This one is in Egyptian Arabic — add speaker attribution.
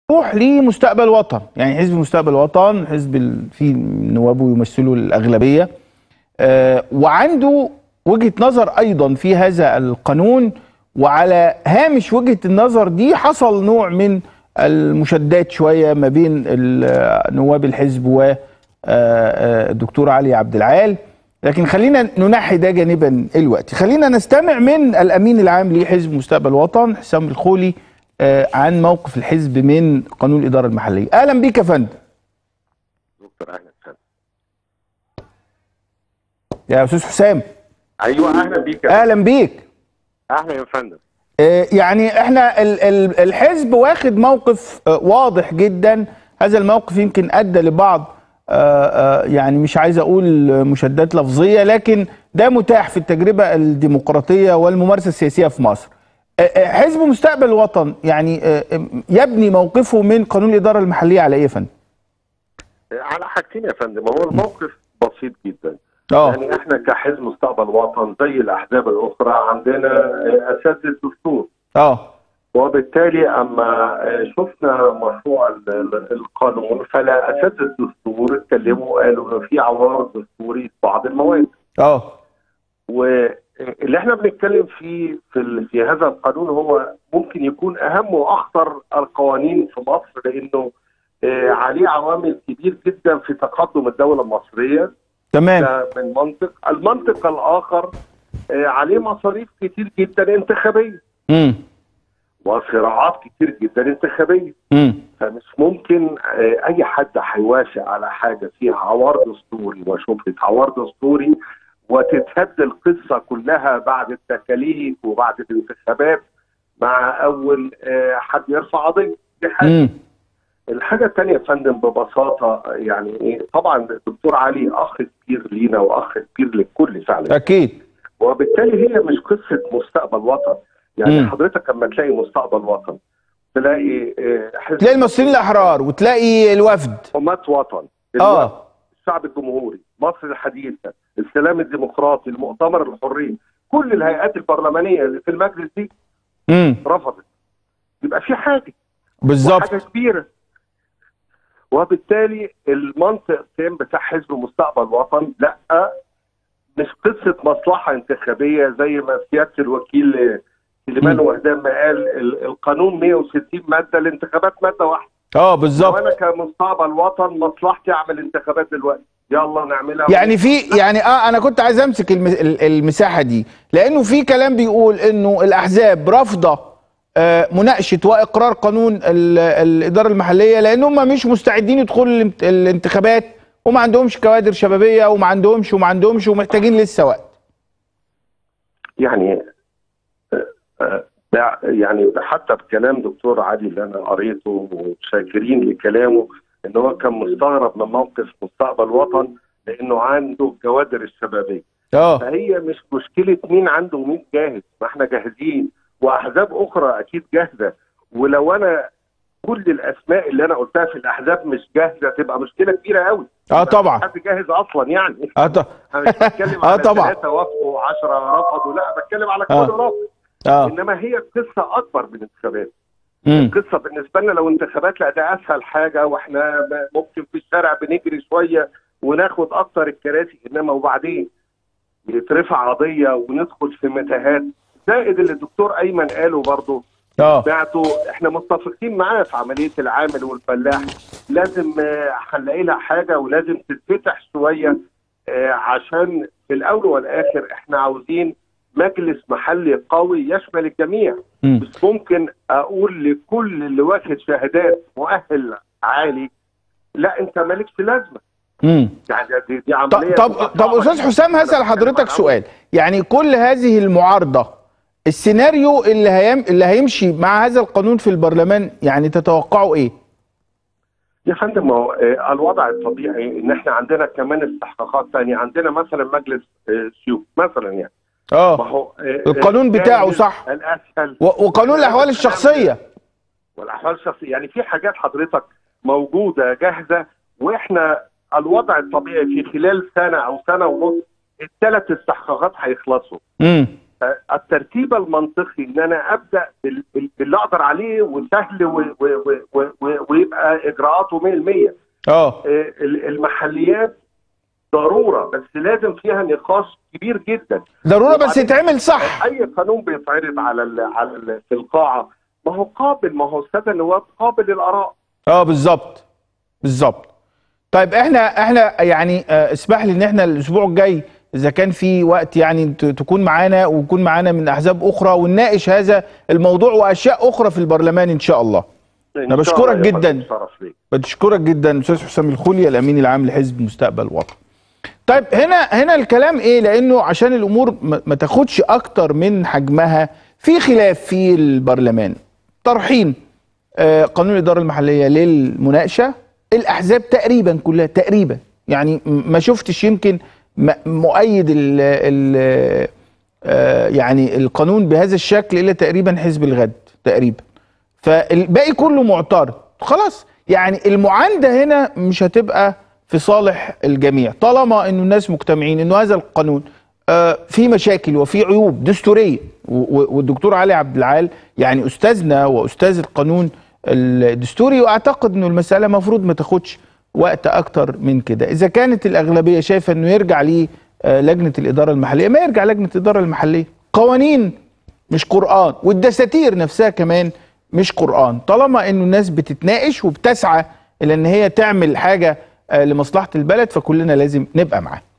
Speaker 1: روح لمستقبل وطن يعني حزب مستقبل وطن حزب ال- فيه نوابه يمثلوا الأغلبية آه، وعنده وجهة نظر أيضا في هذا القانون وعلى هامش وجهة النظر دي حصل نوع من المشادات شوية ما بين ال- نواب الحزب والدكتور علي عبد العال لكن خلينا ننحي ده جانبا الوقت خلينا نستمع من الأمين العام لحزب مستقبل وطن حسام الخولي آه، عن موقف الحزب من قانون الإدارة المحلية أهلا بيك يا فندم
Speaker 2: دكتور اهلا وسهلا
Speaker 1: يا أستاذ حسام
Speaker 2: ايوه اهلا بيك يا
Speaker 1: أهلا بيك
Speaker 2: اهلا يا فندم
Speaker 1: آه، يعني احنا ال- ال- الحزب واخد موقف آه، واضح جدا هذا الموقف يمكن ادى لبعض آه، آه، يعني مش عايز اقول مشادات لفظيه لكن ده متاح في التجربه الديمقراطيه والممارسه السياسيه في مصر. آه، آه، حزب مستقبل الوطن يعني آه، آه، يبني موقفه من قانون الاداره المحليه على ايه يا فندم؟
Speaker 2: على حاجتين يا فندم هو الموقف بسيط جدا
Speaker 1: اه
Speaker 2: يعني احنا كحزب مستقبل وطن زي الاحزاب الاخرى عندنا اساتذه دستور
Speaker 1: اه
Speaker 2: وبالتالي اما شفنا مشروع ال- ال- القانون فلا اساتذه الدستور اتكلموا قالوا انه في عوارض دستوري في بعض المواد
Speaker 1: اه
Speaker 2: واللي احنا بنتكلم فيه في ال- في هذا القانون هو ممكن يكون اهم واخطر القوانين في مصر لانه آه، عليه عوامل كبير جدا في تقدم الدوله المصريه
Speaker 1: تمام
Speaker 2: ده من منطق المنطق الاخر آه، عليه مصاريف كتير جدا انتخابيه
Speaker 1: امم
Speaker 2: وصراعات كتير جدا انتخابيه
Speaker 1: امم
Speaker 2: فمش ممكن آه، اي حد هيوافق على حاجه فيها عوار دستوري وشبهه عوار دستوري وتتهد القصه كلها بعد التكاليف وبعد الانتخابات مع اول آه، حد يرفع قضيه دي حاجه
Speaker 1: امم
Speaker 2: الحاجه الثانيه يا فندم ببساطه يعني ايه طبعا الدكتور علي اخ كبير لينا واخ كبير للكل فعلا
Speaker 1: اكيد
Speaker 2: وبالتالي هي مش قصه مستقبل وطن يعني
Speaker 1: مم.
Speaker 2: حضرتك لما تلاقي مستقبل وطن تلاقي آه، حزب
Speaker 1: تلاقي المصريين الاحرار وتلاقي الوفد
Speaker 2: حماة وطن
Speaker 1: اه
Speaker 2: الوفد، الشعب الجمهوري مصر الحديثة السلام الديمقراطي المؤتمر الحرية كل الهيئات البرلمانية اللي في المجلس دي
Speaker 1: امم
Speaker 2: رفضت يبقى في حاجة
Speaker 1: بالظبط
Speaker 2: حاجة كبيرة وبالتالي المنطق كان بتاع حزب مستقبل وطن لا مش قصة مصلحة انتخابية زي ما سيادة الوكيل سليمان
Speaker 1: مم.
Speaker 2: وهدان ما قال ال- القانون 160 مادة الانتخابات مادة واحدة
Speaker 1: اه بالظبط
Speaker 2: وانا كمستقبل وطن مصلحتي اعمل انتخابات دلوقتي يلا نعملها
Speaker 1: يعني في يعني اه انا كنت عايز امسك الم- ال- المساحه دي لانه في كلام بيقول انه الاحزاب رافضه آه، مناقشه واقرار قانون ال- الاداره المحليه لان هم مش مستعدين يدخلوا الانت- الانتخابات وما عندهمش كوادر شبابيه وما عندهمش وما عندهمش ومحتاجين لسه وقت
Speaker 2: يعني آه، آه، ده يعني حتى بكلام دكتور علي اللي انا قريته وشاكرين لكلامه ان هو كان مستغرب من موقف مستقبل وطن لانه عنده الكوادر الشبابيه
Speaker 1: اه
Speaker 2: فهي مش مشكله مين عنده ومين جاهز ما احنا جاهزين واحزاب اخرى اكيد جاهزه ولو انا كل الاسماء اللي انا قلتها في الاحزاب مش جاهزه تبقى مشكله كبيره قوي
Speaker 1: اه طبعا
Speaker 2: حد جاهز اصلا يعني
Speaker 1: اه ط-
Speaker 2: انا مش بتكلم
Speaker 1: اه
Speaker 2: على
Speaker 1: طبعا
Speaker 2: ثلاثه وافقوا و10 رفضوا لا بتكلم على كل
Speaker 1: آه.
Speaker 2: رفض
Speaker 1: اه
Speaker 2: انما هي قصه اكبر من الانتخابات
Speaker 1: امم
Speaker 2: القصه بالنسبه لنا لو انتخابات لا ده اسهل حاجه واحنا ب- ممكن في الشارع بنجري شويه وناخد اكتر الكراسي انما وبعدين يترفع قضيه وندخل في متاهات زائد اللي الدكتور ايمن قاله برضه
Speaker 1: اه
Speaker 2: سمعته احنا متفقين معاه في عمليه العامل والفلاح لازم آه، هنلاقي لها حاجه ولازم تتفتح شويه آه، عشان في الاول والاخر احنا عاوزين مجلس محلي قوي يشمل الجميع
Speaker 1: مم.
Speaker 2: مش ممكن اقول لكل اللي واخد شهادات مؤهل عالي لا انت مالكش لازمه
Speaker 1: امم
Speaker 2: يعني دي, دي
Speaker 1: طب
Speaker 2: عمليه
Speaker 1: طب طب استاذ حسام هسال حضرتك سؤال يعني كل هذه المعارضه السيناريو اللي هيم اللي هيمشي مع هذا القانون في البرلمان يعني تتوقعوا ايه؟
Speaker 2: يا فندم ما هو آه، الوضع الطبيعي ان احنا عندنا كمان استحقاقات ثانيه عندنا مثلا مجلس آه، سيوف مثلا يعني ما
Speaker 1: اه
Speaker 2: هو آه،
Speaker 1: القانون
Speaker 2: آه،
Speaker 1: بتاعه
Speaker 2: جاهز
Speaker 1: صح.
Speaker 2: الاسهل
Speaker 1: و- وقانون الاحوال الشخصيه
Speaker 2: والاحوال الشخصيه يعني في حاجات حضرتك موجوده جاهزه واحنا الوضع الطبيعي في خلال سنه او سنه ونص الثلاث استحقاقات هيخلصوا
Speaker 1: امم
Speaker 2: الترتيب المنطقي ان انا ابدا بال- بال- باللي اقدر عليه وسهل و- و- و- و- و- يبقى اجراءاته 100%
Speaker 1: اه
Speaker 2: آه، ال- المحليات ضروره بس لازم فيها نقاش كبير جدا
Speaker 1: ضروره بس
Speaker 2: وبعدين-
Speaker 1: يتعمل صح
Speaker 2: اي قانون بيتعرض على ال على ال في القاعه ما هو قابل ما هو الساده النواب قابل للاراء
Speaker 1: اه بالظبط بالظبط طيب احنا احنا يعني آه، اسمح لي ان احنا الاسبوع الجاي اذا كان في وقت يعني ت- تكون معانا ويكون معانا من احزاب اخرى ونناقش هذا الموضوع واشياء اخرى في البرلمان ان شاء الله
Speaker 2: إن
Speaker 1: أنا
Speaker 2: شاء
Speaker 1: بشكرك
Speaker 2: الله يا
Speaker 1: جداً.
Speaker 2: فندم، شرف لي
Speaker 1: بشكرك جدا استاذ حسام الخولي الامين العام لحزب مستقبل وطن طيب هنا هنا الكلام ايه لانه عشان الامور ما ما تاخدش اكتر من حجمها في خلاف في البرلمان طرحين آه، قانون الاداره المحليه للمناقشه الاحزاب تقريبا كلها تقريبا يعني م- ما شفتش يمكن م- مؤيد ال ال آه، يعني القانون بهذا الشكل الا تقريبا حزب الغد تقريبا فالباقي كله معترض خلاص يعني المعانده هنا مش هتبقى في صالح الجميع طالما انه الناس مجتمعين انه هذا القانون آه، في مشاكل وفي عيوب دستوريه و- و- والدكتور علي عبد العال يعني استاذنا واستاذ القانون الدستوري واعتقد انه المساله مفروض ما تاخدش وقت اكتر من كده اذا كانت الاغلبيه شايفه انه يرجع ليه آه، لجنه الاداره المحليه ما يرجع لجنه الاداره المحليه قوانين مش قرآن والدساتير نفسها كمان مش قرآن طالما انه الناس بتتناقش وبتسعى الى ان هي تعمل حاجة آه، لمصلحة البلد فكلنا لازم نبقى معاه